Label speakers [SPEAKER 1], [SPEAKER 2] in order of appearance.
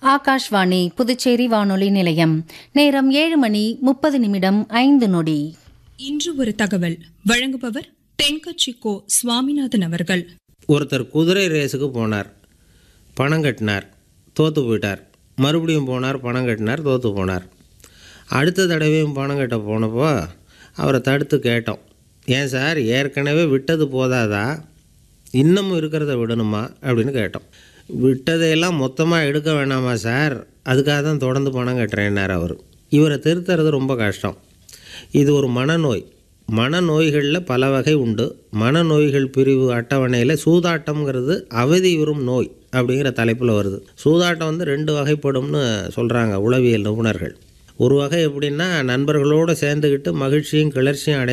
[SPEAKER 1] ஆகாஷ்வாணி புதுச்சேரி வானொலி நிலையம் நேரம் ஏழு மணி முப்பது நிமிடம் ஐந்து நொடி
[SPEAKER 2] இன்று ஒரு தகவல் வழங்குபவர் தென்கட்சி கோ சுவாமிநாதன் அவர்கள்
[SPEAKER 3] ஒருத்தர் குதிரை ரேஸுக்கு போனார் பணம் கட்டினார் தோற்று போயிட்டார் மறுபடியும் போனார் பணம் கட்டினார் தோற்று போனார் அடுத்த தடவையும் பணம் கட்ட போனப்போ அவரை தடுத்து கேட்டோம் ஏன் சார் ஏற்கனவே விட்டது போதாதா இன்னமும் இருக்கிறத விடணுமா அப்படின்னு கேட்டோம் விட்டதையெல்லாம் மொத்தமாக எடுக்க வேணாமா சார் அதுக்காக தான் தொடர்ந்து பணம் கட்டுறேன்னார் அவர் இவரை திருத்துறது ரொம்ப கஷ்டம் இது ஒரு மனநோய் மனநோய்களில் பல வகை உண்டு மனநோய்கள் பிரிவு அட்டவணையில் சூதாட்டம்ங்கிறது அவதியுறும் நோய் அப்படிங்கிற தலைப்பில் வருது சூதாட்டம் வந்து ரெண்டு வகைப்படும்னு சொல்கிறாங்க உளவியல் நிபுணர்கள் ஒரு வகை எப்படின்னா நண்பர்களோடு சேர்ந்துக்கிட்டு மகிழ்ச்சியும் கிளர்ச்சியும் அடை